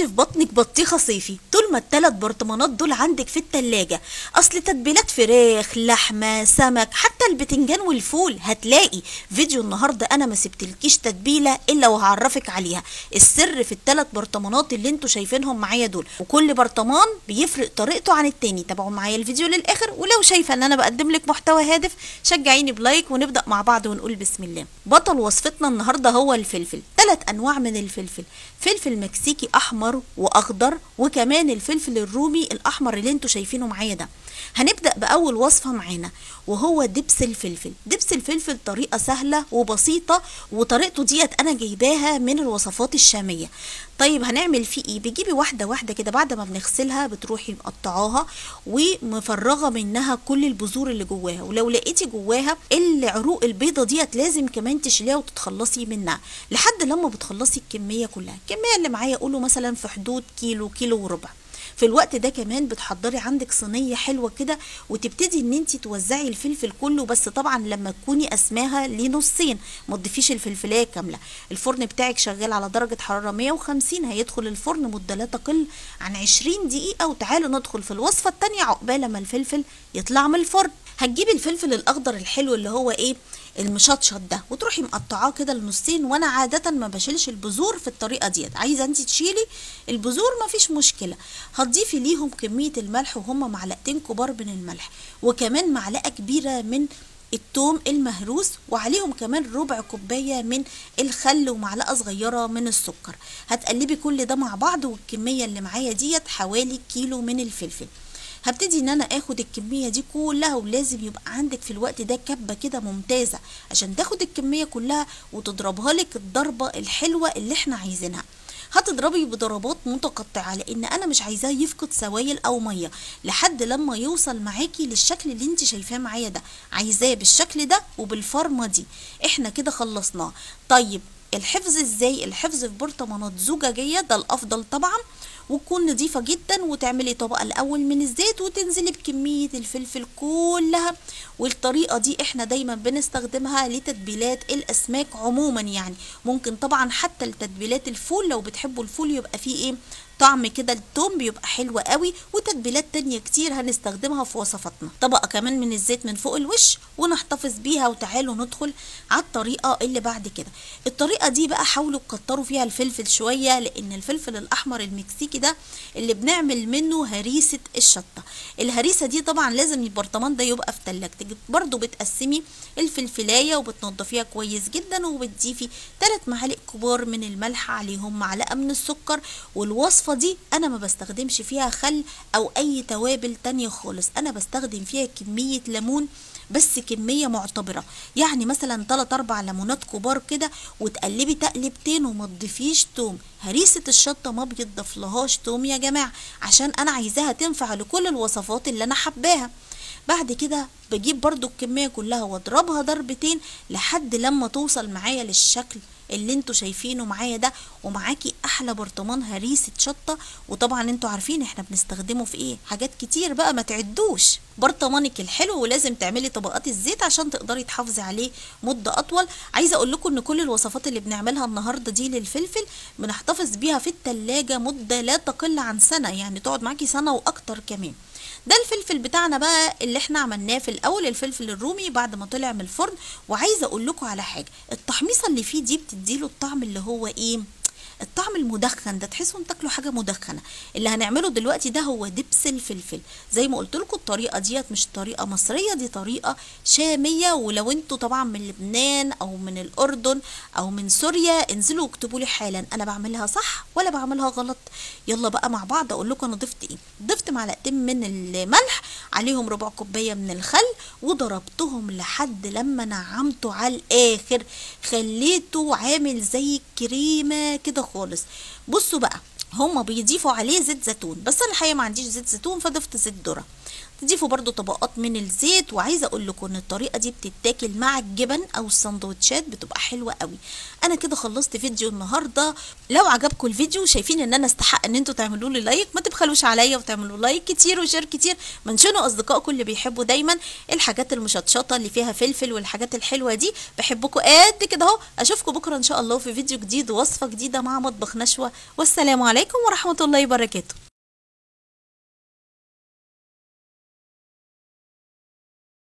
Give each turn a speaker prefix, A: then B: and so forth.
A: في بطنك بطيخة صيفي طول ما التلات برطمانات دول عندك في التلاجة أصل تتبيلات فراخ لحمة سمك حتى البتنجان والفول هتلاقي فيديو النهاردة أنا ما سبتلكيش تتبيلة إلا وهعرفك عليها السر في التلات برطمانات اللي انتوا شايفينهم معايا دول وكل برطمان بيفرق طريقته عن التاني تابعوا معايا الفيديو للآخر ولو شايفة إن أنا بقدم لك محتوى هادف شجعيني بلايك ونبدأ مع بعض ونقول بسم الله بطل وصفتنا النهاردة هو الفلفل تلات أنواع من الفلفل فلفل مكسيكي احمر واخضر وكمان الفلفل الرومي الاحمر اللي انتوا شايفينه معايا ده هنبدا باول وصفه معانا وهو دبس الفلفل دبس الفلفل طريقه سهله وبسيطه وطريقته ديت انا جايباها من الوصفات الشاميه طيب هنعمل فيه ايه بتجيبي واحده واحده كده بعد ما بنغسلها بتروحي مقطعاها ومفرغه منها كل البذور اللي جواها ولو لقيتي جواها العروق البيضه ديت لازم كمان تشيليها وتتخلصي منها لحد لما بتخلصي الكميه كلها الكميه اللي معايا قولوا مثلا في حدود كيلو كيلو وربع في الوقت ده كمان بتحضري عندك صينيه حلوه كده وتبتدي ان انت توزعي الفلفل كله بس طبعا لما تكوني قسماها لنصين ما تضيفيش الفلفلايه كامله الفرن بتاعك شغال على درجه حراره 150 هيدخل الفرن مده لا تقل عن 20 دقيقه وتعالوا ندخل في الوصفه الثانيه عقبال ما الفلفل يطلع من الفرن هتجيبي الفلفل الاخضر الحلو اللي هو ايه المشطشط ده وتروحي مقطعاه كده لنصين وانا عاده ما بشيلش البذور في الطريقه ديت عايزه انت تشيلي البذور مفيش مشكله هتضيفي ليهم كميه الملح وهم معلقتين كبار من الملح وكمان معلقه كبيره من التوم المهروس وعليهم كمان ربع كوباية من الخل ومعلقة صغيرة من السكر هتقلبي كل ده مع بعض والكمية اللي معايا ديت حوالي كيلو من الفلفل هبتدي ان انا اخد الكميه دي كلها ولازم يبقى عندك في الوقت ده كبه كده ممتازه عشان تاخد الكميه كلها وتضربها لك الضربه الحلوه اللي احنا عايزينها هتضربي بضربات متقطعه لان انا مش عايزاه يفقد سوائل او ميه لحد لما يوصل معاكي للشكل اللي انت شايفاه معايا ده عايزاه بالشكل ده وبالفرمه دي احنا كده خلصناه طيب الحفظ ازاي الحفظ في برطمانات زجاجيه ده الافضل طبعا وتكون نظيفه جدا وتعملي طبقه الاول من الزيت وتنزلي بكميه الفلفل كلها والطريقه دي احنا دايما بنستخدمها لتتبيلات الاسماك عموما يعني ممكن طبعا حتى لتتبيلات الفول لو بتحبوا الفول يبقى فيه ايه طعم كده التوم بيبقى حلو قوي وتتبيلات تانية كتير هنستخدمها في وصفاتنا طبقة كمان من الزيت من فوق الوش ونحتفظ بيها وتعالوا ندخل على الطريقة اللي بعد كده الطريقة دي بقى حاولوا تكتروا فيها الفلفل شوية لان الفلفل الاحمر المكسيكي ده اللي بنعمل منه هريسة الشطة الهريسة دي طبعا لازم البرطمان ده يبقى في تلاجتك برضو بتقسمي الفلفلاية وبتنضفيها كويس جدا وبتضيفي 3 معالق كبار من الملح عليهم معلقة من السكر والوصفة الوصفة دي أنا ما بستخدمش فيها خل أو أي توابل تانية خالص أنا بستخدم فيها كمية ليمون بس كمية معتبرة يعني مثلا 3 4 ليمونات كبار كده وتقلبي تقلبتين وما تضيفيش توم هريسة الشطة ما بيضافلهاش توم يا جماعة عشان أنا عايزاها تنفع لكل الوصفات اللي أنا حباها بعد كده بجيب برضو الكمية كلها واضربها ضربتين لحد لما توصل معايا للشكل اللي انتوا شايفينه معايا ده ومعاكي احلى برطمان هريسه شطه وطبعا انتوا عارفين احنا بنستخدمه في ايه حاجات كتير بقى ما تعدوش برطمانك الحلو ولازم تعملي طبقات الزيت عشان تقدري تحافظي عليه مده اطول عايزه اقول لكم ان كل الوصفات اللي بنعملها النهارده دي للفلفل بنحتفظ بيها في التلاجة مده لا تقل عن سنه يعني تقعد معاكي سنه واكتر كمان ده الفلفل بتاعنا بقى اللي احنا عملناه في الاول الفلفل الرومي بعد ما طلع من الفرن وعايزه اقول لكم على حاجه التحميصه اللي فيه دي بتديله الطعم اللي هو ايه الطعم المدخن ده تحسوا ان تاكلوا حاجه مدخنه اللي هنعمله دلوقتي ده هو دبس الفلفل زي ما قلت لكم الطريقه ديت مش طريقه مصريه دي طريقه شاميه ولو انتوا طبعا من لبنان او من الاردن او من سوريا انزلوا واكتبوا لي حالا انا بعملها صح ولا بعملها غلط يلا بقى مع بعض اقول لكم انا ضفت ايه ضفت معلقتين من الملح عليهم ربع كوبايه من الخل وضربتهم لحد لما نعمته على الاخر خليته عامل زي الكريمه كده خالص بصوا بقى هما بيضيفوا عليه زيت زيتون بس انا الحقيقه ما عنديش زيت زيتون فضفت زيت ذره تضيفوا برضو طبقات من الزيت وعايزه اقول لكم ان الطريقه دي بتتاكل مع الجبن او السندوتشات بتبقى حلوه قوي انا كده خلصت فيديو النهارده لو عجبكم الفيديو شايفين ان انا استحق ان انتوا تعملوا لي لايك ما تبخلوش عليا وتعملوا لايك كتير وشير كتير منشنوا اصدقائكم اللي بيحبوا دايما الحاجات المشطشطه اللي فيها فلفل والحاجات الحلوه دي بحبكم قد كده اهو اشوفكم بكره ان شاء الله في فيديو جديد ووصفه جديده مع مطبخ نشوه والسلام عليكم ورحمه الله وبركاته